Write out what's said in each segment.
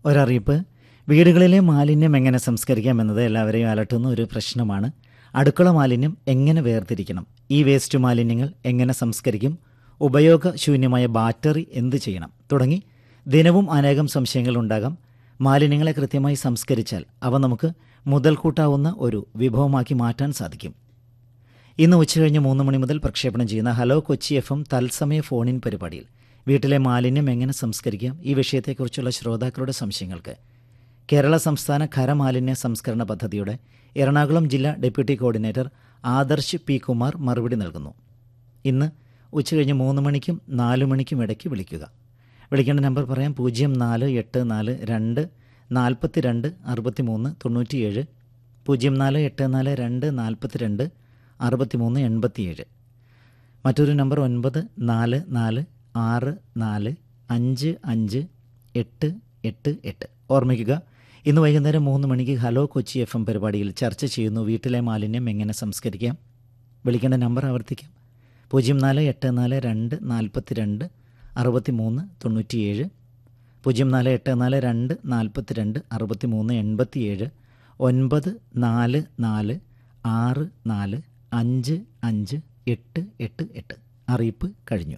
ഒരറിയിപ്പ് വീടുകളിലെ മാലിന്യം എങ്ങനെ സംസ്കരിക്കാം എന്നത് എല്ലാവരെയും അലട്ടുന്ന ഒരു പ്രശ്നമാണ് അടുക്കള മാലിന്യം എങ്ങനെ വേർതിരിക്കണം ഈ വേസ്റ്റ് മാലിന്യങ്ങൾ എങ്ങനെ സംസ്കരിക്കും ഉപയോഗശൂന്യമായ ബാറ്ററി എന്ത് ചെയ്യണം തുടങ്ങി ദിനവും അനേകം സംശയങ്ങൾ ഉണ്ടാകാം മാലിന്യങ്ങളെ കൃത്യമായി സംസ്കരിച്ചാൽ അവ നമുക്ക് മുതൽക്കൂട്ടാവുന്ന ഒരു വിഭവമാക്കി മാറ്റാൻ സാധിക്കും ഇന്ന് ഉച്ചകഴിഞ്ഞ് മൂന്ന് മണി മുതൽ പ്രക്ഷേപണം ചെയ്യുന്ന ഹലോ കൊച്ചി എഫ് എം തത്സമയ ഫോണിൻ പരിപാടിയിൽ വീട്ടിലെ മാലിന്യം എങ്ങനെ സംസ്കരിക്കാം ഈ വിഷയത്തെക്കുറിച്ചുള്ള ശ്രോതാക്കളുടെ സംശയങ്ങൾക്ക് കേരള സംസ്ഥാന ഖരമാലിന്യ സംസ്കരണ പദ്ധതിയുടെ എറണാകുളം ജില്ലാ deputy coordinator Adarsh P Kumar മറുപടി നൽകുന്നു ഇന്ന് ഉച്ചകഴിഞ്ഞ് മൂന്ന് മണിക്കും നാല് മണിക്കും ഇടയ്ക്ക് വിളിക്കുക വിളിക്കേണ്ട നമ്പർ പറയാം പൂജ്യം നാല് എട്ട് നാല് രണ്ട് നാൽപ്പത്തി രണ്ട് അറുപത്തി മൂന്ന് തൊണ്ണൂറ്റിയേഴ് പൂജ്യം നാല് എട്ട് നാല് രണ്ട് നാൽപ്പത്തി രണ്ട് അറുപത്തി മൂന്ന് എൺപത്തിയേഴ് മറ്റൊരു നമ്പർ ഒൻപത് നാല് നാല് ആറ് നാല് അഞ്ച് അഞ്ച് എട്ട് എട്ട് എട്ട് ഓർമ്മിക്കുക ഇന്ന് വൈകുന്നേരം മൂന്ന് മണിക്ക് ഹലോ കൊച്ചി എഫ് എം പരിപാടിയിൽ ചർച്ച ചെയ്യുന്നു വീട്ടിലെ മാലിന്യം എങ്ങനെ സംസ്കരിക്കാം വിളിക്കേണ്ട നമ്പർ ആവർത്തിക്കാം പൂജ്യം നാല് എട്ട് നാല് രണ്ട് നാൽപ്പത്തി രണ്ട് അറുപത്തി മൂന്ന് തൊണ്ണൂറ്റിയേഴ് പൂജ്യം നാല് എട്ട് നാല് രണ്ട് നാൽപ്പത്തി രണ്ട് അറുപത്തി മൂന്ന് എൺപത്തിയേഴ് ഒൻപത് നാല് നാല് ആറ് നാല് അഞ്ച് അഞ്ച് എട്ട് എട്ട് എട്ട് അറിയിപ്പ് കഴിഞ്ഞു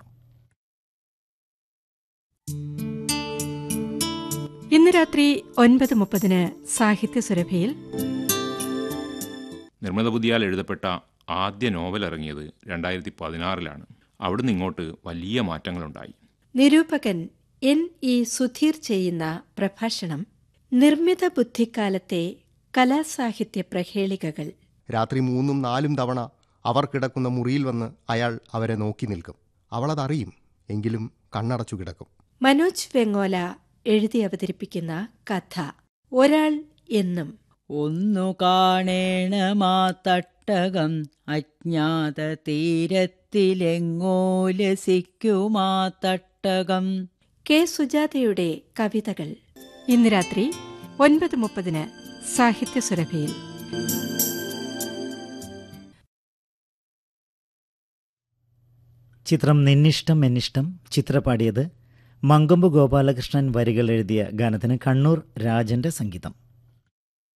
ഇന്ന് രാത്രി ഒൻപത് മുപ്പതിന് സാഹിത്യ സുരഭിയിൽ നിർമ്മിത ബുദ്ധിയാൽ എഴുതപ്പെട്ട ആദ്യ നോവൽ ഇറങ്ങിയത് രണ്ടായിരത്തി പതിനാറിലാണ് അവിടുന്ന് ഇങ്ങോട്ട് വലിയ മാറ്റങ്ങളുണ്ടായി നിരൂപകൻ എൻ ഇ സുധീർ ചെയ്യുന്ന പ്രഭാഷണം നിർമ്മിത ബുദ്ധിക്കാലത്തെ കലാസാഹിത്യ പ്രഹേളികകൾ രാത്രി മൂന്നും നാലും തവണ അവർ കിടക്കുന്ന മുറിയിൽ വന്ന് അയാൾ അവരെ നോക്കി നിൽക്കും അവളതറിയും എങ്കിലും കണ്ണടച്ചു കിടക്കും മനോജ് വെങ്ങോല എഴുതി അവതരിപ്പിക്കുന്ന കഥ ഒരാൾ എന്നും ഒന്നു കാണേണമാ തട്ടകം അജ്ഞാത തീരത്തിലെങ്ങോ ലസിക്കുമാ തട്ടകം കെ സുജാതയുടെ കവിതകൾ ഇന്ന് രാത്രി ഒൻപത് മുപ്പതിന് സാഹിത്യ സുരഭിയിൽ ചിത്രം നിന്നിഷ്ടം എന്നിഷ്ടം ചിത്ര പാടിയത് മങ്കൊമ്പ് ഗോപാലകൃഷ്ണൻ വരികൾ എഴുതിയ ഗാനത്തിന് കണ്ണൂർ രാജന്റെ സംഗീതം